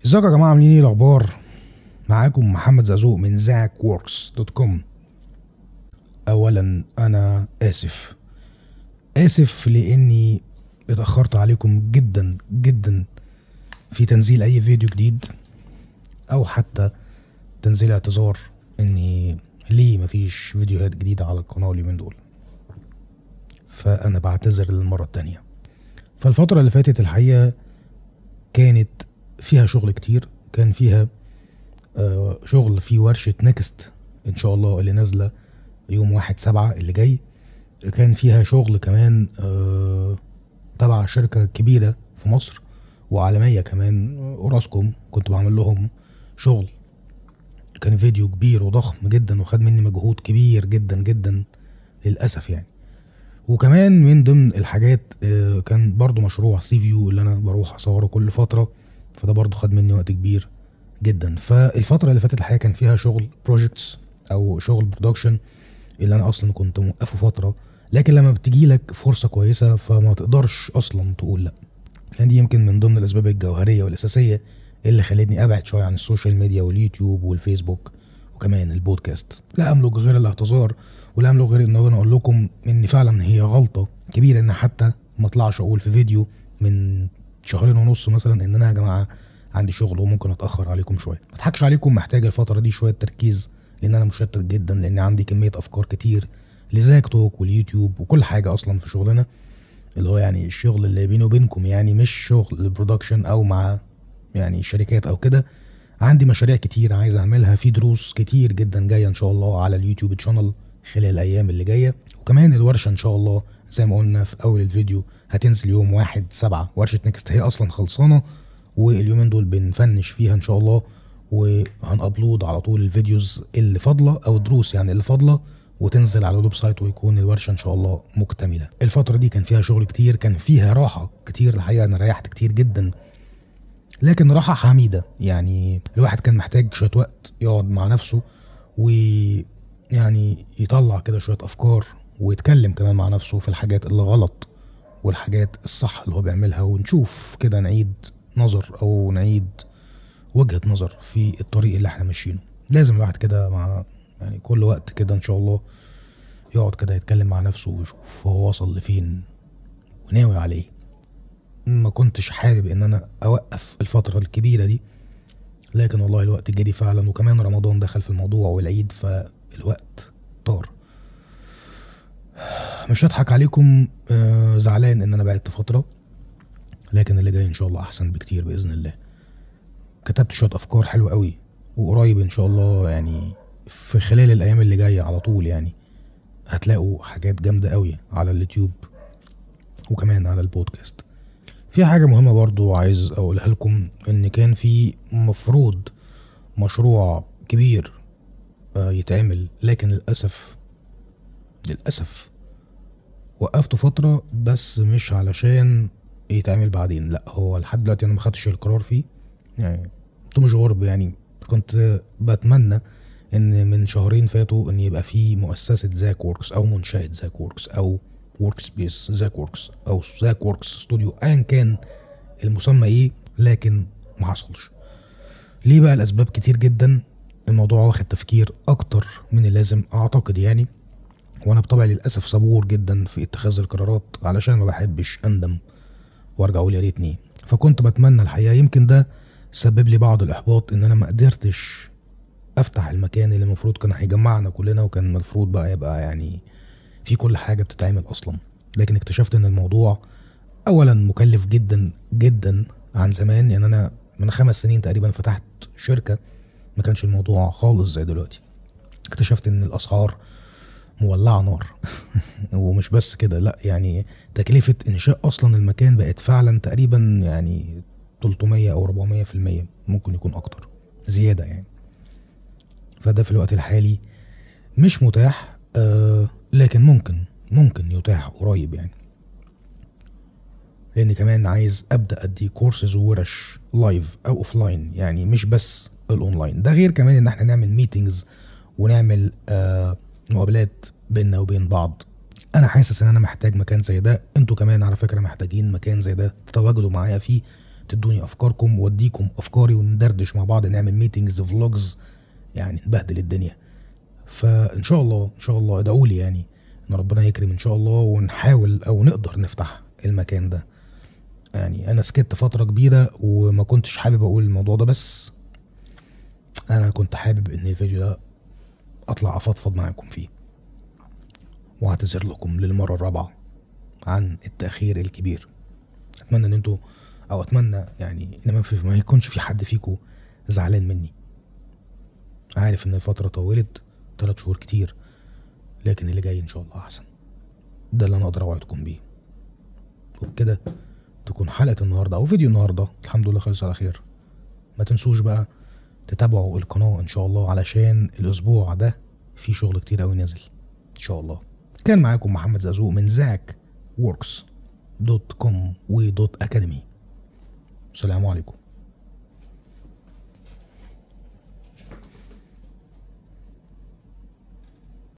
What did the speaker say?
ازيكم يا جماعه عاملين ايه الاخبار معاكم محمد زازوق من زاك ووركس دوت كوم اولا انا اسف اسف لاني اتاخرت عليكم جدا جدا في تنزيل اي فيديو جديد او حتى تنزيل اعتذار اني ليه مفيش فيديوهات جديده على القناه اليومين دول فانا بعتذر للمره التانية فالفتره اللي فاتت الحقيقه كانت فيها شغل كتير كان فيها آه، شغل في ورشة نكست إن شاء الله اللي نازلة يوم واحد سبعة اللي جاي كان فيها شغل كمان آه، تبع شركة كبيرة في مصر وعالمية كمان أوراسكوم كنت بعمل لهم شغل كان فيديو كبير وضخم جدا وخد مني مجهود كبير جدا جدا للأسف يعني وكمان من ضمن الحاجات آه، كان برضو مشروع سي فيو اللي انا بروح اصوره كل فتره فده برضو خد مني وقت كبير جدا فالفتره اللي فاتت الحقيقه كان فيها شغل بروجكتس او شغل برودكشن اللي انا اصلا كنت موقفه فتره لكن لما بتجي لك فرصه كويسه فما تقدرش اصلا تقول لا يعني دي يمكن من ضمن الاسباب الجوهريه والاساسيه اللي خلتني ابعد شويه عن السوشيال ميديا واليوتيوب والفيسبوك وكمان البودكاست لا املك غير الاعتذار ولا املك غير ان انا اقول لكم ان فعلا هي غلطه كبيره ان حتى ما اطلعش اقول في فيديو من شهرين ونص مثلا ان انا يا جماعه عندي شغل وممكن اتاخر عليكم شويه ما اضحكش عليكم محتاج الفتره دي شويه تركيز لان انا مشتت جدا لان عندي كميه افكار كتير لزاك توك واليوتيوب وكل حاجه اصلا في شغلنا اللي هو يعني الشغل اللي بيني وبينكم يعني مش شغل البرودكشن او مع يعني شركات او كده عندي مشاريع كتير عايز اعملها في دروس كتير جدا جايه ان شاء الله على اليوتيوب تشانل خلال الايام اللي جايه وكمان الورشه ان شاء الله زي ما قلنا في اول الفيديو هتنزل يوم واحد سبعة ورشه نكست هي اصلا خلصانه واليومين دول بنفنش فيها ان شاء الله وهنابلود على طول الفيديوز اللي فاضله او الدروس يعني اللي فاضله وتنزل على الويب سايت ويكون الورشه ان شاء الله مكتمله الفتره دي كان فيها شغل كتير كان فيها راحه كتير الحقيقه انا ريحت كتير جدا لكن راحة حميدة يعني الواحد كان محتاج شوية وقت يقعد مع نفسه ويعني يطلع كده شوية أفكار ويتكلم كمان مع نفسه في الحاجات اللي غلط والحاجات الصح اللي هو بيعملها ونشوف كده نعيد نظر أو نعيد وجهة نظر في الطريق اللي احنا ماشيينه لازم الواحد كده مع يعني كل وقت كده إن شاء الله يقعد كده يتكلم مع نفسه ويشوف هو وصل لفين وناوي عليه ما كنتش حابب ان انا اوقف الفترة الكبيرة دي لكن والله الوقت جري فعلا وكمان رمضان دخل في الموضوع والعيد فالوقت طار مش هضحك عليكم آه، زعلان ان انا بعدت فترة لكن اللي جاي ان شاء الله احسن بكتير باذن الله كتبت شوية افكار حلوة قوي وقريب ان شاء الله يعني في خلال الايام اللي جاية على طول يعني هتلاقوا حاجات جامدة قوي على اليوتيوب وكمان على البودكاست في حاجة مهمة برضو عايز أقولها لكم إن كان في مفروض مشروع كبير آه، يتعمل لكن للأسف للأسف وقفته فترة بس مش علشان يتعمل بعدين لا هو لحد دلوقتي أنا مخدتش القرار فيه يعني انتوا مش غرب يعني كنت بتمنى ان من شهرين فاتوا ان يبقى في مؤسسة زاك ووركس او منشأة زاك ووركس او ورك سبيس زاك ووركس او زاك ووركس ستوديو ايا كان المسمى ايه لكن ما حصلش ليه بقى الاسباب كتير جدا الموضوع واخد تفكير اكتر من اللازم اعتقد يعني وانا بطبعي للاسف صبور جدا في اتخاذ القرارات علشان ما بحبش اندم وارجع اقول يا ريتني فكنت بتمنى الحقيقه يمكن ده سبب لي بعض الاحباط ان انا ما قدرتش افتح المكان اللي المفروض كان هيجمعنا كلنا وكان المفروض بقى يبقى يعني في كل حاجه بتتعمل اصلا لكن اكتشفت ان الموضوع اولا مكلف جدا جدا عن زمان يعني انا من خمس سنين تقريبا فتحت شركه ما كانش الموضوع خالص زي دلوقتي اكتشفت ان الاسعار مولعه نار ومش بس كده لا يعني تكلفه انشاء اصلا المكان بقت فعلا تقريبا يعني 300 او 400 في المية ممكن يكون اكتر زياده يعني فده في الوقت الحالي مش متاح آه لكن ممكن ممكن يتاح قريب يعني لان كمان عايز ابدا ادي كورسز وورش لايف او اوف لاين يعني مش بس الاونلاين ده غير كمان ان احنا نعمل ميتينجز ونعمل آه مقابلات بيننا وبين بعض انا حاسس ان انا محتاج مكان زي ده انتوا كمان على فكره محتاجين مكان زي ده تتواجدوا معايا فيه تدوني افكاركم واديكم افكاري وندردش مع بعض نعمل ميتينجز فلوجز يعني نبهدل الدنيا فان شاء الله ان شاء الله ادعوا لي يعني ان ربنا يكرم ان شاء الله ونحاول او نقدر نفتح المكان ده يعني انا سكت فتره كبيره وما كنتش حابب اقول الموضوع ده بس انا كنت حابب ان الفيديو ده اطلع افضفض معاكم فيه واعتذر لكم للمره الرابعه عن التاخير الكبير اتمنى ان انتوا او اتمنى يعني ان ما, في ما يكونش في حد فيكم زعلان مني عارف ان الفتره طولت تلات شهور كتير لكن اللي جاي ان شاء الله احسن ده اللي انا اقدر اوعدكم بيه وبكده تكون حلقه النهارده او فيديو النهارده الحمد لله خلص على خير ما تنسوش بقى تتابعوا القناه ان شاء الله علشان الاسبوع ده في شغل كتير قوي نازل ان شاء الله كان معاكم محمد زازوق من زاك ووركس دوت كوم ودوت اكاديمي السلام عليكم